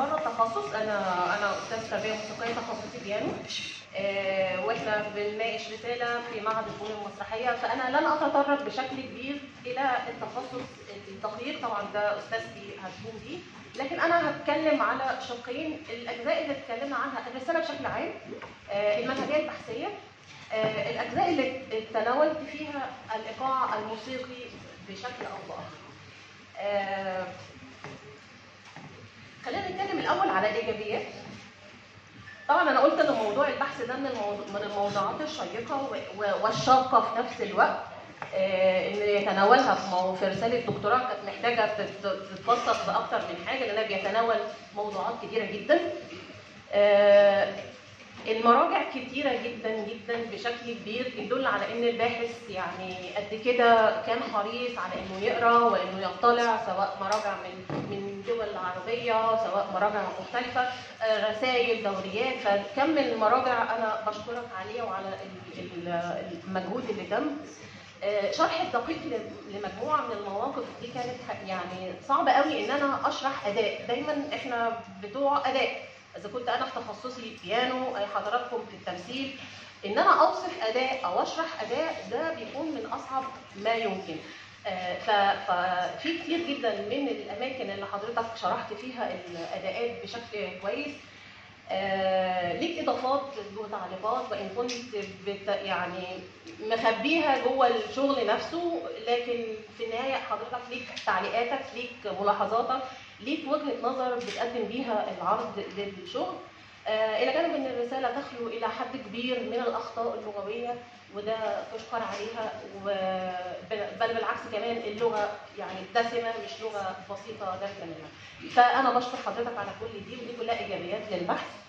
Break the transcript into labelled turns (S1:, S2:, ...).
S1: بره التخصص انا انا استاذ تربيه موسيقيه تخصصي بيانو آه، واحنا بنناقش رساله في معهد الفنون المسرحيه فانا لن اتطرق بشكل كبير الى التخصص الدقيق طبعا ده استاذتي هتكون بيه لكن انا هتكلم على شقين الاجزاء اللي اتكلمنا عنها الرساله بشكل عام آه، المنهجيه البحثيه آه، الاجزاء اللي تناولت فيها الايقاع الموسيقي بشكل او باخر آه، خلينا نتكلم الاول على الايجابيات طبعا انا قلت ان موضوع البحث ده من الموضوع من الموضوعات الشيقه و- و- والشاقه في نفس الوقت آه، ان يتناولها في مو- في رساله دكتوراه كانت محتاجه تت- تتبسط باكتر من حاجه لانها بيتناول موضوعات كتيره جدا آه، المراجع كتيرة جدا جدا بشكل كبير يدل على ان الباحث يعني قد كده كان حريص على انه يقرا وانه يطلع سواء مراجع من من دول عربية سواء مراجع مختلفة آه، رسائل دوريات فكم من المراجع انا بشكرك عليه وعلى ال- ال- المجهود اللي تم آه، شرح الدقيق ل- لمجموعه من المواقف دي كانت ح- يعني صعب قوي ان انا اشرح اداء دايما احنا بتوع اداء اذا كنت انا في تخصصي بيانو أي حضراتكم في التمثيل ان انا اوصف اداء او اشرح اداء ده بيكون من اصعب ما يمكن آه، ف- ففي كتير جدا من الاماكن اللي حضرتك شرحت فيها الاداءات بشكل كويس آه، ليك اضافات وتعليقات وان كنت بت يعني مخبيها جوه الشغل نفسه لكن في النهايه حضرتك ليك تعليقاتك ليك ملاحظاتك ليك وجهه نظر بتقدم بيها العرض للشغل آه، الى جانب ان الرساله تخلو الى حد كبير من الاخطاء اللغويه وده تشكر عليها وبل- بل بالعكس كمان اللغه يعني دسمه مش لغه بسيطه دارجه منها فانا بشكر حضرتك على كل دي ودي كلها ايجابيات للبحث